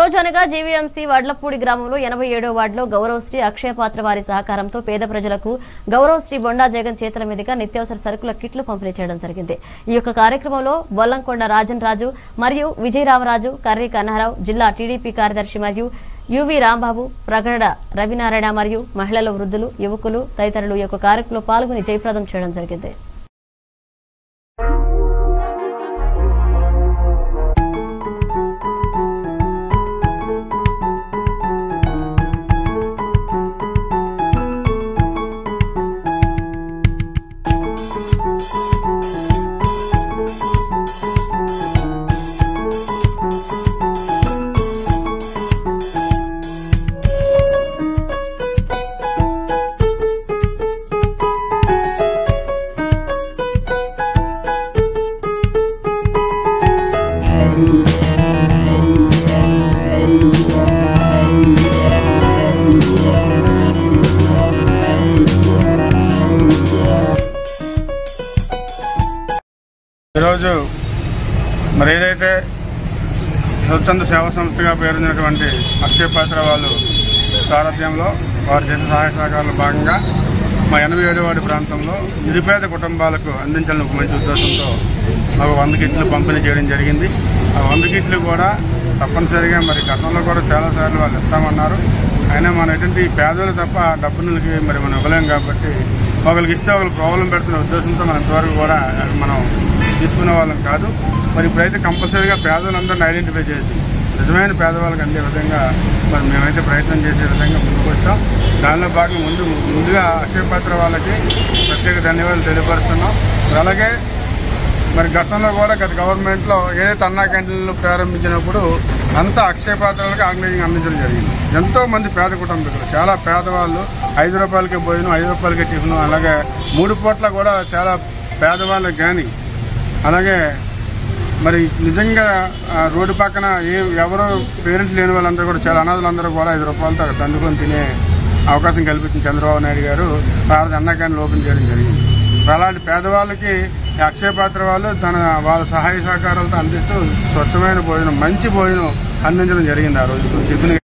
రోజు అనగా జీవీఎంసీ వడ్లపూడి గ్రామంలో ఎనభై ఏడో వార్డులో గౌరవశ్రీ అక్షయపాత్ర వారి సహకారంతో పేద ప్రజలకు గౌరవశ్రీ బొండా జగన్ చేతుల మీదుగా నిత్యావసర సరుకుల కిట్లు పంపిణీ చేయడం జరిగింది ఈ యొక్క కార్యక్రమంలో బొల్లంకొండ రాజన్ రాజు మరియు విజయరామరాజు కర్రీ కన్నారావు జిల్లా టీడీపీ కార్యదర్శి మరియు యువి రాంబాబు ప్రగడ రవినారాయణ మరియు మహిళలు వృద్ధులు యువకులు తదితరులు ఈ యొక్క కార్యక్రమంలో పాల్గొని జయప్రదం చేయడం జరిగింది ఈరోజు మరి ఏదైతే స్వచ్ఛంద సేవా సంస్థగా పేరొందినటువంటి అక్షయ పాత్ర వాళ్ళు సారథ్యంలో వారి చేసిన సహాయ సహకారాల భాగంగా మా ఎనభై ఏడు వాడి ప్రాంతంలో నిరుపేద కుటుంబాలకు అందించాలని ఒక మంచి ఉద్దేశంతో మాకు వంద కిట్లు పంపిణీ చేయడం జరిగింది ఆ వంద కిట్లు కూడా తప్పనిసరిగా మరి గతంలో కూడా చాలాసార్లు వాళ్ళు ఇస్తామన్నారు అయినా మనం ఎటువంటి పేదలు తప్ప డబ్బులకి మరి మనం ఇవ్వలేం కాబట్టి ఒకరికి ఇస్తే ఒకరికి ప్రాబ్లం పెడుతున్న ఉద్దేశంతో మనం ఇంతవరకు కూడా మనం తీసుకునే వాళ్ళం కాదు మరి ఇప్పుడైతే కంపల్సరీగా పేదలందరిని ఐడెంటిఫై చేసి నిజమైన పేదవాళ్ళకి అందే విధంగా మరి మేమైతే ప్రయత్నం చేసే విధంగా ముందుకు వచ్చాం దానిలో భాగంగా ముందు ముందుగా అక్షయ పాత్ర వాళ్ళకి ప్రత్యేక ధన్యవాదాలు తెలియపరుస్తున్నాం మరి అలాగే మరి గతంలో కూడా గత గవర్నమెంట్ లో ఏదైతే అన్నా క్యాంటీన్లు ప్రారంభించినప్పుడు అంతా అక్షయ పాత్రలకు ఆర్గనైజింగ్ అందించడం జరిగింది ఎంతో మంది పేద కుటుంబీకులు చాలా పేదవాళ్ళు ఐదు రూపాయలకే భోజనం ఐదు రూపాయలకే టిఫిన్ అలాగే మూడు పూట్ల కూడా చాలా పేదవాళ్ళకి కానీ అలాగే మరి నిజంగా ఆ, రోడ్డు పక్కన ఏ ఎవరో పేరెంట్స్ లేని వాళ్ళందరూ కూడా చాలా అనాథలందరూ కూడా ఐదు రూపాయలతో అక్కడ దండుకొని తినే అవకాశం కల్పించింది చంద్రబాబు నాయుడు గారు భారత అన్న క్యాంటీన్లు ఓపెన్ చేయడం జరిగింది మరి అలాంటి పేదవాళ్ళకి ఈ అక్షయ పాత్ర వాళ్ళు తన వాళ్ళ సహాయ సహకారాలతో అందిస్తూ స్వచ్ఛమైన భోజనం మంచి భోజనం అందించడం జరిగింది ఆ రోజు టిఫిన్